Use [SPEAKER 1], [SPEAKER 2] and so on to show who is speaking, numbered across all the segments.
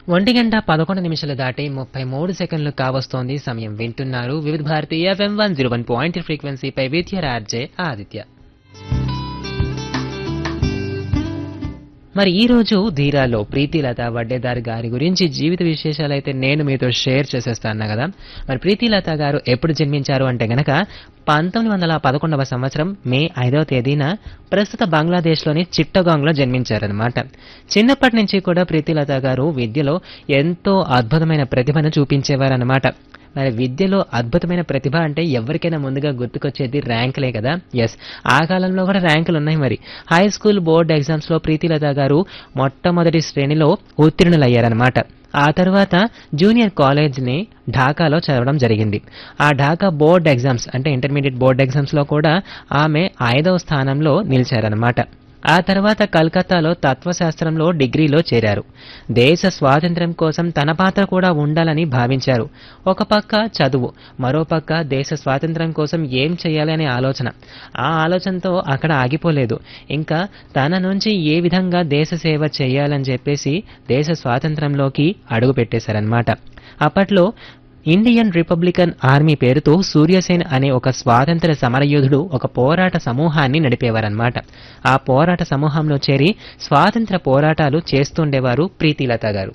[SPEAKER 1] ఒంటి గంట పదకొండు నిమిషాలు దాటి ముప్పై మూడు సెకండ్లు కావస్తోంది సమయం వింటున్నారు Vividh Bharati FM one zero one point ఫ్రీక్వెన్సీపై విద్య ఆర్జే ఆదిత్య మరి ఈ రోజు ధీరాలో ప్రీతిలత వడ్డేదారి గారి గురించి జీవిత విశేషాలు అయితే నేను మీతో షేర్ చేసేస్తాను కదా మరి ప్రీతిలత గారు ఎప్పుడు జన్మించారు అంటే గనక పంతొమ్మిది వందల పదకొండవ సంవత్సరం మే ఐదవ తేదీన ప్రస్తుత బంగ్లాదేశ్లోని చిట్టగాంగ్లో జన్మించారనమాట చిన్నప్పటి నుంచి కూడా ప్రీతిలత గారు విద్యలో ఎంతో అద్భుతమైన ప్రతిభను చూపించేవారనమాట మరి విద్యలో అద్భుతమైన ప్రతిభ అంటే ఎవరికైనా ముందుగా గుర్తుకొచ్చేది ర్యాంకులే కదా ఎస్ ఆ కాలంలో కూడా ర్యాంకులు ఉన్నాయి మరి హై స్కూల్ బోర్డ్ ఎగ్జామ్స్ లో ప్రీతిలత గారు మొట్టమొదటి శ్రేణిలో ఉత్తీర్ణులయ్యారనమాట ఆ తర్వాత జూనియర్ కాలేజ్ని ఢాకాలో చదవడం జరిగింది ఆ ఢాకా బోర్డ్ ఎగ్జామ్స్ అంటే ఇంటర్మీడియట్ బోర్డ్ ఎగ్జామ్స్ లో కూడా ఆమె ఐదవ స్థానంలో నిలిచారనమాట ఆ తర్వాత కలకత్తాలో తత్వశాస్త్రంలో డిగ్రీలో చేరారు దేశ స్వాతంత్ర్యం కోసం తన పాత్ర కూడా ఉండాలని భావించారు ఒక పక్క చదువు మరో పక్క దేశ స్వాతంత్ర్యం కోసం ఏం చేయాలి అనే ఆలోచన ఆ ఆలోచనతో అక్కడ ఆగిపోలేదు ఇంకా తన నుంచి ఏ విధంగా దేశ సేవ చేయాలని చెప్పేసి దేశ స్వాతంత్రంలోకి అడుగు పెట్టేశారనమాట అప్పట్లో ఇండియన్ రిపబ్లికన్ ఆర్మీ పేరుతో సూర్యసేన్ అనే ఒక స్వాతంత్ర సమరయోధుడు ఒక పోరాట సమూహాన్ని నడిపేవారన్నమాట ఆ పోరాట సమూహంలో చేరి స్వాతంత్ర పోరాటాలు చేస్తుండేవారు ప్రీతిలత గారు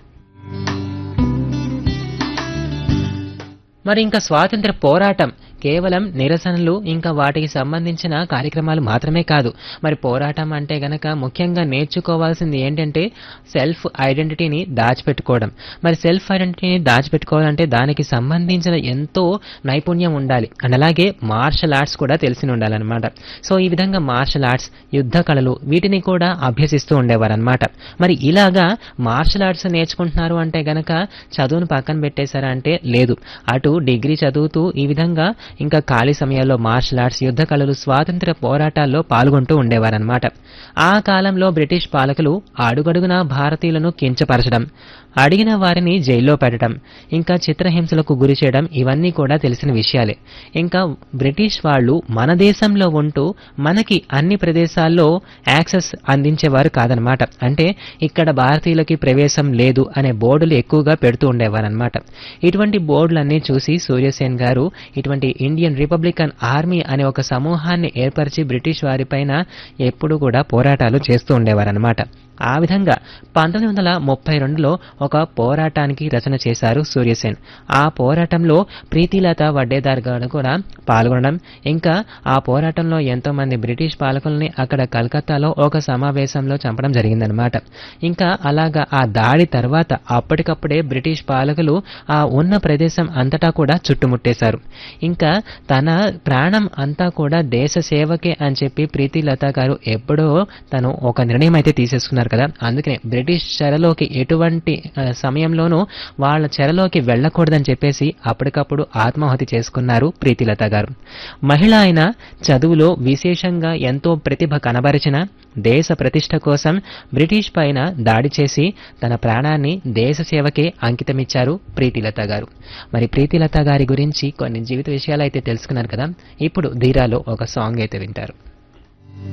[SPEAKER 1] మరి ఇంకా స్వాతంత్ర పోరాటం కేవలం నిరసనలు ఇంకా వాటికి సంబంధించిన కార్యక్రమాలు మాత్రమే కాదు మరి పోరాటం అంటే గనక ముఖ్యంగా నేర్చుకోవాల్సింది ఏంటంటే సెల్ఫ్ ఐడెంటిటీని దాచిపెట్టుకోవడం మరి సెల్ఫ్ ఐడెంటిటీని దాచిపెట్టుకోవాలంటే దానికి సంబంధించిన ఎంతో నైపుణ్యం ఉండాలి అండ్ అలాగే మార్షల్ ఆర్ట్స్ కూడా తెలిసి ఉండాలన్నమాట సో ఈ విధంగా మార్షల్ ఆర్ట్స్ యుద్ధ కళలు వీటిని కూడా అభ్యసిస్తూ ఉండేవారనమాట మరి ఇలాగా మార్షల్ ఆర్ట్స్ నేర్చుకుంటున్నారు అంటే గనక చదువును పక్కన పెట్టేశారా అంటే లేదు అటు డిగ్రీ చదువుతూ ఈ విధంగా ఇంకా ఖాళీ సమయాల్లో మార్షల్ ఆర్ట్స్ యుద్ధ కళలు స్వాతంత్ర పోరాటాల్లో పాల్గొంటూ ఉండేవారన్నమాట ఆ కాలంలో బ్రిటిష్ పాలకులు అడుగడుగునా భారతీయులను కించపరచడం అడిగిన వారిని జైల్లో పెట్టడం ఇంకా చిత్రహింసలకు గురి చేయడం ఇవన్నీ కూడా తెలిసిన విషయాలే ఇంకా బ్రిటిష్ వాళ్ళు మన దేశంలో ఉంటూ మనకి అన్ని ప్రదేశాల్లో యాక్సెస్ అందించేవారు కాదనమాట అంటే ఇక్కడ భారతీయులకి ప్రవేశం లేదు అనే బోర్డులు ఎక్కువగా పెడుతూ ఉండేవారనమాట ఇటువంటి బోర్డులన్నీ చూసి సూర్యసేన్ గారు ఇటువంటి ఇండియన్ రిపబ్లికన్ ఆర్మీ అనే ఒక సమూహాన్ని ఏర్పరిచి బ్రిటిష్ వారిపైన ఎప్పుడు కూడా పోరాటాలు చేస్తూ ఉండేవారనమాట ఆ విధంగా పంతొమ్మిది వందల ముప్పై రెండులో ఒక పోరాటానికి రచన చేశారు సూర్యసేన్ ఆ పోరాటంలో ప్రీతిలత వడ్డేదార్ గారు కూడా పాల్గొనడం ఇంకా ఆ పోరాటంలో ఎంతో మంది బ్రిటిష్ పాలకుల్ని అక్కడ కలకత్తాలో ఒక సమావేశంలో చంపడం జరిగిందనమాట ఇంకా అలాగా ఆ దాడి తర్వాత అప్పటికప్పుడే బ్రిటిష్ పాలకులు ఆ ఉన్న ప్రదేశం అంతటా కూడా చుట్టుముట్టేశారు ఇంకా తన ప్రాణం అంతా కూడా దేశ సేవకే అని చెప్పి ప్రీతిలత గారు ఎప్పుడో తను ఒక నిర్ణయం అయితే తీసేసుకున్నారు కదా అందుకనే బ్రిటిష్ చెరలోకి ఎటువంటి ఆ, సమయంలోనూ వాళ్ళ చెరలోకి వెళ్ళకూడదని చెప్పేసి అప్పటికప్పుడు ఆత్మాహుతి చేసుకున్నారు ప్రీతిలత గారు మహిళ అయిన చదువులో విశేషంగా ఎంతో ప్రతిభ కనబరిచిన దేశ ప్రతిష్ట కోసం బ్రిటిష్ పైన దాడి చేసి తన ప్రాణాన్ని దేశ సేవకే అంకితమిచ్చారు ప్రీతిలత గారు మరి ప్రీతిలత గారి గురించి కొన్ని జీవిత విషయాలు అయితే తెలుసుకున్నారు కదా ఇప్పుడు ధీరాలో ఒక సాంగ్ అయితే వింటారు